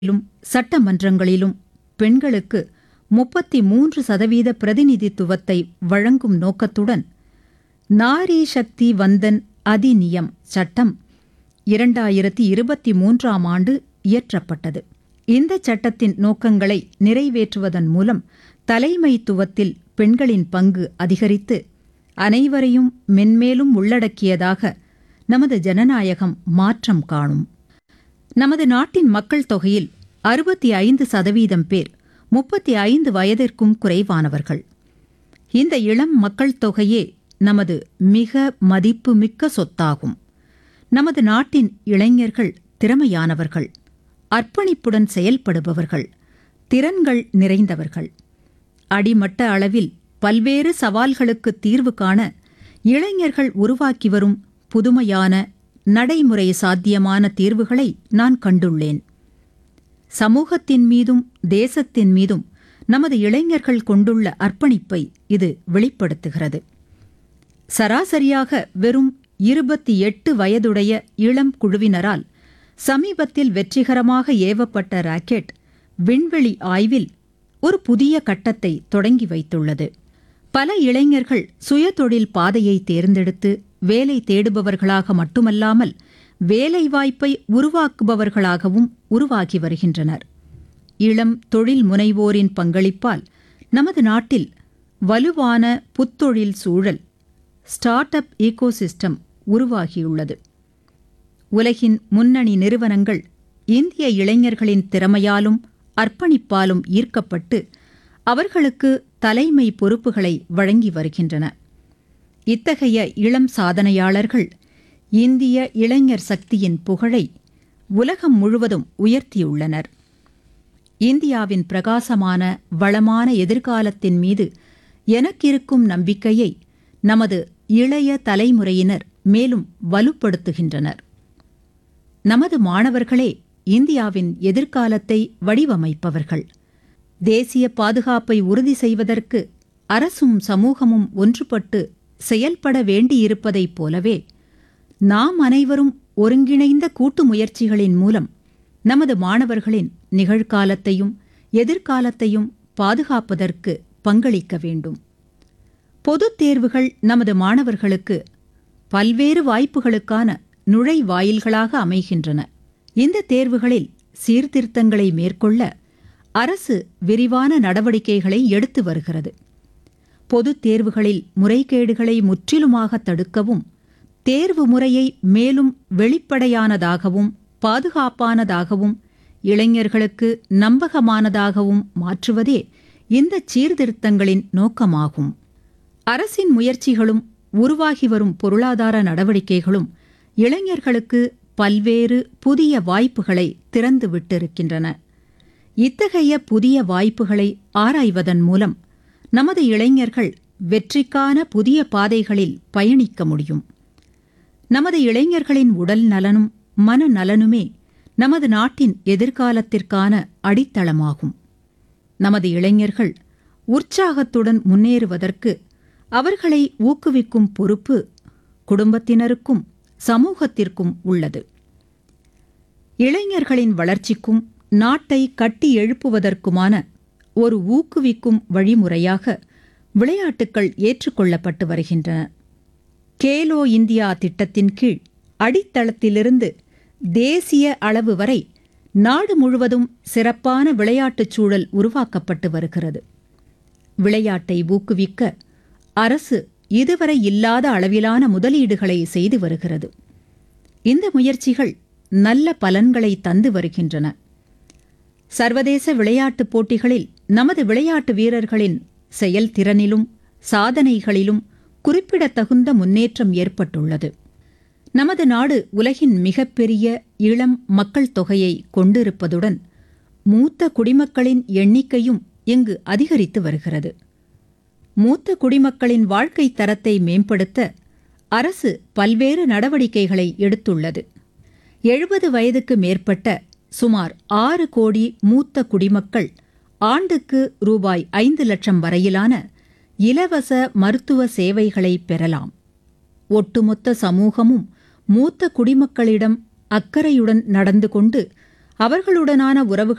லும் சட்டமன்றங்களிலும் பெண்களுக்கு முப்பத்தி மூன்று சதவீத பிரதிநிதித்துவத்தை வழங்கும் நோக்கத்துடன் நாரி சக்தி வந்தன் அதிநியம் சட்டம் இரண்டாயிரத்தி இருபத்தி மூன்றாம் ஆண்டு இயற்றப்பட்டது இந்த சட்டத்தின் நோக்கங்களை நிறைவேற்றுவதன் மூலம் தலைமைத்துவத்தில் பெண்களின் பங்கு அதிகரித்து அனைவரையும் மென்மேலும் உள்ளடக்கியதாக நமது ஜனநாயகம் மாற்றம் காணும் நமது நாட்டின் மக்கள் தொகையில் அறுபத்தி ஐந்து சதவீதம் பேர் முப்பத்தி ஐந்து வயதிற்கும் குறைவானவர்கள் இந்த இளம் மக்கள் தொகையே நமது மிக மதிப்புமிக்க சொத்தாகும் நமது நாட்டின் இளைஞர்கள் திறமையானவர்கள் அர்ப்பணிப்புடன் செயல்படுபவர்கள் திறன்கள் நிறைந்தவர்கள் அடிமட்ட அளவில் பல்வேறு சவால்களுக்கு தீர்வு காண இளைஞர்கள் உருவாக்கி வரும் புதுமையான நடைமுறை சாத்தியமான தீர்வுகளை நான் கண்டுள்ளேன் சமூகத்தின் மீதும் தேசத்தின் மீதும் நமது இளைஞர்கள் கொண்டுள்ள அர்ப்பணிப்பை இது வெளிப்படுத்துகிறது சராசரியாக வெறும் இருபத்தி எட்டு வயதுடைய இளம் குழுவினரால் சமீபத்தில் வெற்றிகரமாக ஏவப்பட்ட ராக்கெட் விண்வெளி ஆய்வில் ஒரு புதிய கட்டத்தை தொடங்கி வைத்துள்ளது பல இளைஞர்கள் சுயதொழில் பாதையை தேர்ந்தெடுத்து வேலை தேடுபவர்களாக மட்டுமல்லாமல் வேலைவாய்ப்பை உருவாக்குபவர்களாகவும் உருவாகி வருகின்றனர் இளம் தொழில் முனைவோரின் பங்களிப்பால் நமது நாட்டில் வலுவான புத்தொழில் சூழல் ஸ்டார்ட் அப் ஈகோசிஸ்டம் உருவாகியுள்ளது உலகின் முன்னணி நிறுவனங்கள் இந்திய இளைஞர்களின் திறமையாலும் அர்ப்பணிப்பாலும் ஈர்க்கப்பட்டு அவர்களுக்கு தலைமை பொறுப்புகளை வழங்கி வருகின்றன இத்தகைய இளம் சாதனையாளர்கள் இந்திய இளைஞர் சக்தியின் புகழை உலகம் முழுவதும் உயர்த்தியுள்ளனர் இந்தியாவின் பிரகாசமான வளமான எதிர்காலத்தின் மீது எனக்கிருக்கும் நம்பிக்கையை நமது இளைய தலைமுறையினர் மேலும் வலுப்படுத்துகின்றனர் நமது மாணவர்களே இந்தியாவின் எதிர்காலத்தை வடிவமைப்பவர்கள் தேசிய பாதுகாப்பை உறுதி செய்வதற்கு அரசும் சமூகமும் ஒன்றுபட்டு செயல்பட வேண்டியிருப்பதைப் போலவே நாம் அனைவரும் ஒருங்கிணைந்த கூட்டு முயற்சிகளின் மூலம் நமது மாணவர்களின் நிகழ்காலத்தையும் எதிர்காலத்தையும் பாதுகாப்பதற்கு பங்களிக்க வேண்டும் பொதுத் தேர்வுகள் நமது மாணவர்களுக்கு பல்வேறு வாய்ப்புகளுக்கான நுழைவாயில்களாக அமைகின்றன இந்த தேர்வுகளில் சீர்திருத்தங்களை மேற்கொள்ள அரசு விரிவான நடவடிக்கைகளை எடுத்து வருகிறது பொதுத் தேர்வுகளில் முறைகேடுகளை முற்றிலுமாக தடுக்கவும் தேர்வு முறையை மேலும் வெளிப்படையானதாகவும் பாதுகாப்பானதாகவும் இளைஞர்களுக்கு நம்பகமானதாகவும் மாற்றுவதே இந்த சீர்திருத்தங்களின் நோக்கமாகும் அரசின் முயற்சிகளும் உருவாகி வரும் பொருளாதார நடவடிக்கைகளும் இளைஞர்களுக்கு பல்வேறு புதிய வாய்ப்புகளை திறந்து விட்டிருக்கின்றன இத்தகைய புதிய வாய்ப்புகளை ஆராய்வதன் மூலம் நமது இளைஞர்கள் வெற்றிக்கான புதிய பாதைகளில் பயணிக்க முடியும் நமது இளைஞர்களின் உடல் நலனும் மனநலனுமே நமது நாட்டின் எதிர்காலத்திற்கான அடித்தளமாகும் நமது இளைஞர்கள் உற்சாகத்துடன் முன்னேறுவதற்கு அவர்களை ஊக்குவிக்கும் பொறுப்பு குடும்பத்தினருக்கும் சமூகத்திற்கும் உள்ளது இளைஞர்களின் வளர்ச்சிக்கும் நாட்டை கட்டி எழுப்புவதற்குமான ஒரு ஊக்குவிக்கும் வழிமுறையாக விளையாட்டுக்கள் ஏற்றுக்கொள்ளப்பட்டு வருகின்றன கேலோ இந்தியா திட்டத்தின் கீழ் அடித்தளத்திலிருந்து தேசிய அளவு வரை நாடு முழுவதும் சிறப்பான விளையாட்டுச் சூழல் உருவாக்கப்பட்டு வருகிறது விளையாட்டை ஊக்குவிக்க அரசு இதுவரை இல்லாத அளவிலான முதலீடுகளை செய்து வருகிறது இந்த முயற்சிகள் நல்ல பலன்களை தந்து வருகின்றன சர்வதேச விளையாட்டுப் போட்டிகளில் நமது விளையாட்டு வீரர்களின் செயல்திறனிலும் சாதனைகளிலும் குறிப்பிடத்தகுந்த முன்னேற்றம் ஏற்பட்டுள்ளது நமது நாடு உலகின் மிகப்பெரிய இளம் மக்கள் தொகையை கொண்டிருப்பதுடன் மூத்த குடிமக்களின் எண்ணிக்கையும் இங்கு அதிகரித்து வருகிறது மூத்த குடிமக்களின் வாழ்க்கை தரத்தை மேம்படுத்த அரசு பல்வேறு நடவடிக்கைகளை எடுத்துள்ளது எழுபது வயதுக்கு மேற்பட்ட சுமார் ஆறு கோடி மூத்த குடிமக்கள் ஆண்டுக்கு ரூபாய் ஐந்து லட்சம் வரையிலான இலவச மருத்துவ சேவைகளை பெறலாம் ஒட்டுமொத்த சமூகமும் மூத்த குடிமக்களிடம் அக்கறையுடன் நடந்து கொண்டு அவர்களுடனான உறவுகளை